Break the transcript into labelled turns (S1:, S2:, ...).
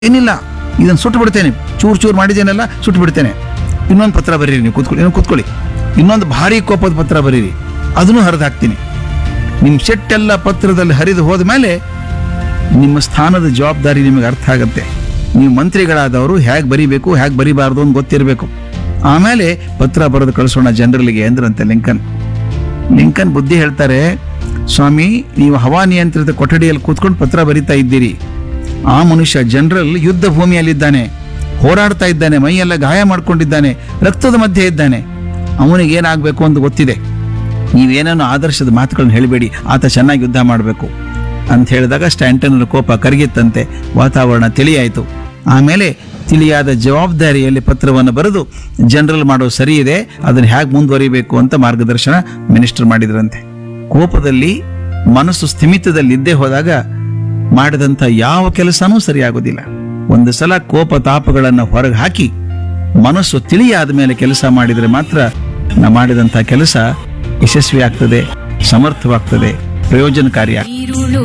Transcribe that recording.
S1: ಏನಿಲ್ಲ ಇದನ್ನು ಸುಟ್ಟು ಬಿಡ್ತೇನೆ ಚೂರು ಚೂರು ಮಾಡಿದ್ದೇನೆಲ್ಲ ಸುಟ್ಟು ಬಿಡ್ತೇನೆ ಇನ್ನೊಂದು ಪತ್ರ ಬರೀರಿ ನೀವು ಕೂತ್ಕೊಳ್ಳಿ ಇನ್ನೊಂದು ಕೂತ್ಕೊಳ್ಳಿ ಇನ್ನೊಂದು ಭಾರಿ ಕೋಪದ ಪತ್ರ ಬರೀರಿ ಅದನ್ನು ಹರಿದು ಹಾಕ್ತೀನಿ ನಿಮ್ಮ ಸೆಟ್ಟೆಲ್ಲ ಪತ್ರದಲ್ಲಿ ಹರಿದು ಹೋದ ಮೇಲೆ ನಿಮ್ಮ ಸ್ಥಾನದ ಜವಾಬ್ದಾರಿ ನಿಮಗೆ ಅರ್ಥ ಆಗುತ್ತೆ ನೀವು ಮಂತ್ರಿಗಳಾದವರು ಹೇಗೆ ಬರಿಬೇಕು ಹೇಗೆ ಬರಿಬಾರ್ದು ಅಂತ ಗೊತ್ತಿರಬೇಕು ಆಮೇಲೆ ಪತ್ರ ಬರೆದು ಕಳಿಸೋಣ ಜನರಲ್ಲಿಗೆ ಅಂದ್ರಂತೆ ಲಿಂಕನ್ ಲಿಂಕನ್ ಬುದ್ಧಿ ಹೇಳ್ತಾರೆ ಸ್ವಾಮಿ ನೀವು ಹವಾನಿಯಂತ್ರಿತ ಕೊಠಡಿಯಲ್ಲಿ ಕೂತ್ಕೊಂಡು ಪತ್ರ ಬರಿತಾ ಇದ್ದೀರಿ ಆ ಮನುಷ್ಯ ಜನರಲ್ ಯುದ್ಧ ಭೂಮಿಯಲ್ಲಿದ್ದಾನೆ ಹೋರಾಡ್ತಾ ಇದ್ದಾನೆ ಮೈಯೆಲ್ಲ ಗಾಯ ಮಾಡ್ಕೊಂಡಿದ್ದಾನೆ ರಕ್ತದ ಮಧ್ಯೆ ಇದ್ದಾನೆ ಅವನಿಗೆ ಏನಾಗಬೇಕು ಅಂತ ಗೊತ್ತಿದೆ ನೀವೇನೇನೋ ಆದರ್ಶದ ಮಾತುಗಳನ್ನ ಹೇಳಬೇಡಿ ಆತ ಚೆನ್ನಾಗಿ ಯುದ್ಧ ಮಾಡಬೇಕು ಅಂತ ಹೇಳಿದಾಗ ಸ್ಟ್ಯಾಂಟನರ ಕೋಪ ಕರಗಿತ್ತಂತೆ ವಾತಾವರಣ ತಿಳಿಯಾಯಿತು ಆಮೇಲೆ ತಿಳಿಯಾದ ಜವಾಬ್ದಾರಿಯಲ್ಲಿ ಪತ್ರವನ್ನು ಬರೆದು ಜನರಲ್ ಮಾಡೋದು ಸರಿ ಇದೆ ಅದನ್ನು ಹೇಗೆ ಮುಂದುವರಿಬೇಕು ಅಂತ ಮಾರ್ಗದರ್ಶನ ಮಿನಿಸ್ಟರ್ ಮಾಡಿದ್ರಂತೆ ಕೋಪದಲ್ಲಿ ಮನಸ್ಸು ಸ್ಥಿಮಿತದಲ್ಲಿ ಇದ್ದೇ ಹೋದಾಗ ಮಾಡಿದಂಥ ಯಾವ ಕೆಲಸನೂ ಸರಿಯಾಗೋದಿಲ್ಲ ಒಂದು ಸಲ ಕೋಪ ತಾಪಗಳನ್ನು ಹೊರಗೆ ಹಾಕಿ ಮನಸ್ಸು ತಿಳಿಯಾದ ಮೇಲೆ ಕೆಲಸ ಮಾಡಿದರೆ ಮಾತ್ರ ನಾವು ಮಾಡಿದಂಥ ಕೆಲಸ ಯಶಸ್ವಿ ಆಗ್ತದೆ ಸಮರ್ಥವಾಗ್ತದೆ ಪ್ರಯೋಜನಕಾರಿ ಆಗ್ತದೆ
S2: ಈರುಳು